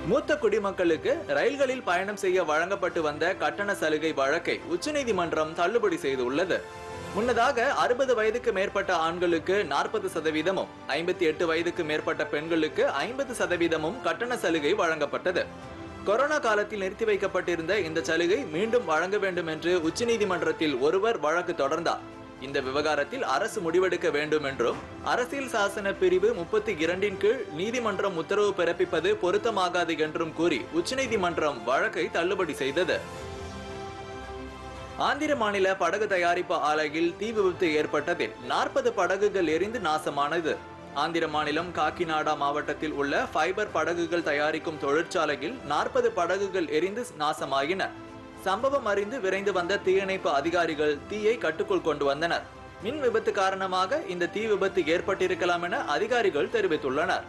மூத்த குடிமக்களுக்கு ரயில்களில் பயணம் செய்ய வழங்கப்பட்டு வந்த கட்டண சலுகை வழக்கை உச்சநீதிமன்றம் தள்ளுபடி செய்துள்ளது முன்னதாக அறுபது வயதுக்கு மேற்பட்ட ஆண்களுக்கு நாற்பது சதவீதமும் ஐம்பத்தி எட்டு வயதுக்கு மேற்பட்ட பெண்களுக்கு ஐம்பது சதவீதமும் கட்டண சலுகை வழங்கப்பட்டது கொரோனா காலத்தில் நிறுத்தி வைக்கப்பட்டிருந்த இந்த சலுகை மீண்டும் வழங்க வேண்டும் என்று உச்சநீதிமன்றத்தில் ஒருவர் வழக்கு தொடர்ந்தார் இந்த விவகாரத்தில் அரசு முடிவெடுக்க வேண்டும் என்றும் அரசியல் சாசன பிரிவு முப்பத்தி இரண்டின் கீழ் நீதிமன்றம் உத்தரவு பிறப்பிப்பது பொருத்தமாகாது என்றும் கூறி உச்சநீதிமன்றம் வழக்கை தள்ளுபடி செய்தது ஆந்திர மாநில படகு தயாரிப்பு ஆலையில் தீ விபத்து ஏற்பட்டதில் நாற்பது படகுகள் எரிந்து நாசமானது ஆந்திர மாநிலம் காக்கிநாடா மாவட்டத்தில் உள்ள ஃபைபர் படகுகள் தயாரிக்கும் தொழிற்சாலையில் நாற்பது படகுகள் எரிந்து நாசமாகின சம்பவம் அறிந்து விரைந்து வந்த தீயணைப்பு அதிகாரிகள் தீயை கட்டுக்குள் கொண்டு வந்தனர் மின் விபத்து காரணமாக இந்த தீ விபத்து ஏற்பட்டிருக்கலாம் என அதிகாரிகள் தெரிவித்துள்ளனர்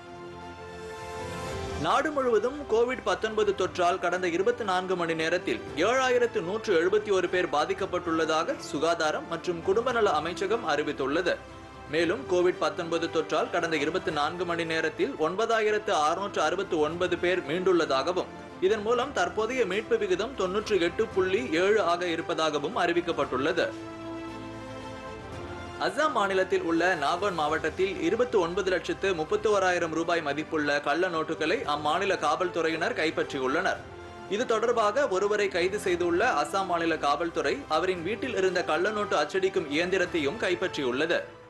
நாடு முழுவதும் கோவிட் 19 தொற்றால் கடந்த இருபத்தி நான்கு மணி நேரத்தில் ஏழாயிரத்து நூற்று எழுபத்தி ஒரு பேர் பாதிக்கப்பட்டுள்ளதாக சுகாதாரம் மற்றும் குடும்பநல அமைச்சகம் அறிவித்துள்ளது மேலும் கோவிட் 19 தொற்றால் கடந்த இருபத்தி நான்கு மணி நேரத்தில் ஒன்பதாயிரத்து அறுநூற்று அறுபத்தி ஒன்பது பேர் மீண்டுள்ளதாகவும் இதன் மூலம் தற்போதைய மீட்பு விகிதம் தொன்னூற்றி எட்டு புள்ளி ஏழு ஆக இருப்பதாகவும் அறிவிக்கப்பட்டுள்ளது அஸ்ஸாம் மாநிலத்தில் உள்ள நாகோன் மாவட்டத்தில் இருபத்தி ஒன்பது லட்சத்து முப்பத்தி ஓராயிரம் ரூபாய் மதிப்புள்ள கள்ள நோட்டுகளை அம்மாநில காவல்துறையினர் கைப்பற்றியுள்ளனர் இது தொடர்பாக ஒருவரை கைது செய்துள்ள அஸ்ஸாம் மாநில காவல்துறை அவரின் வீட்டில் இருந்த கள்ள நோட்டு அச்சடிக்கும் இயந்திரத்தையும் கைப்பற்றியுள்ளது